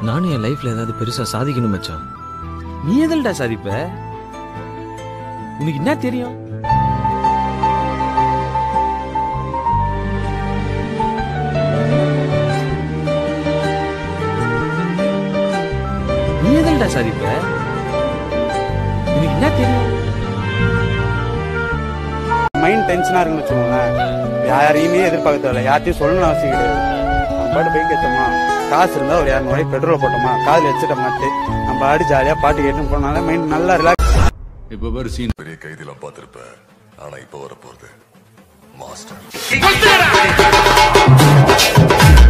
நானும் என் லைஃப்ல ஏதாவது பெருசா சாதிக்கணும் மச்சான் நீ எதில்டா சாதிப்ப உனக்கு என்ன தெரியும் நீ எதில்டா சாதிப்ப உனக்கு என்ன தெரியும் மைண்ட் டென்ஷனா இருக்குன்னு வச்சுக்கோங்களேன் யாரையுமே எதிர்பார்க்க தேவையில்ல யார்ட்டையும் சொல்லணும்னு அவசியம் கிடையாது நம்ம பாட்டு பைக் ஏற்றோமா காசு இருந்தா ஒரு இரநூறு பெட்ரோல் போட்டோமா காதில் வச்சுட்டோமாட்டு நம்ம பாடி ஜாலியா பாட்டு கேட்டு போனாலே மைண்ட் நல்லா ரிலாக்ஸ் இப்ப பாரு சீன் பெரிய கைதிலாம் பார்த்திருப்ப ஆனா இப்ப வர போறது மாஸ்டர்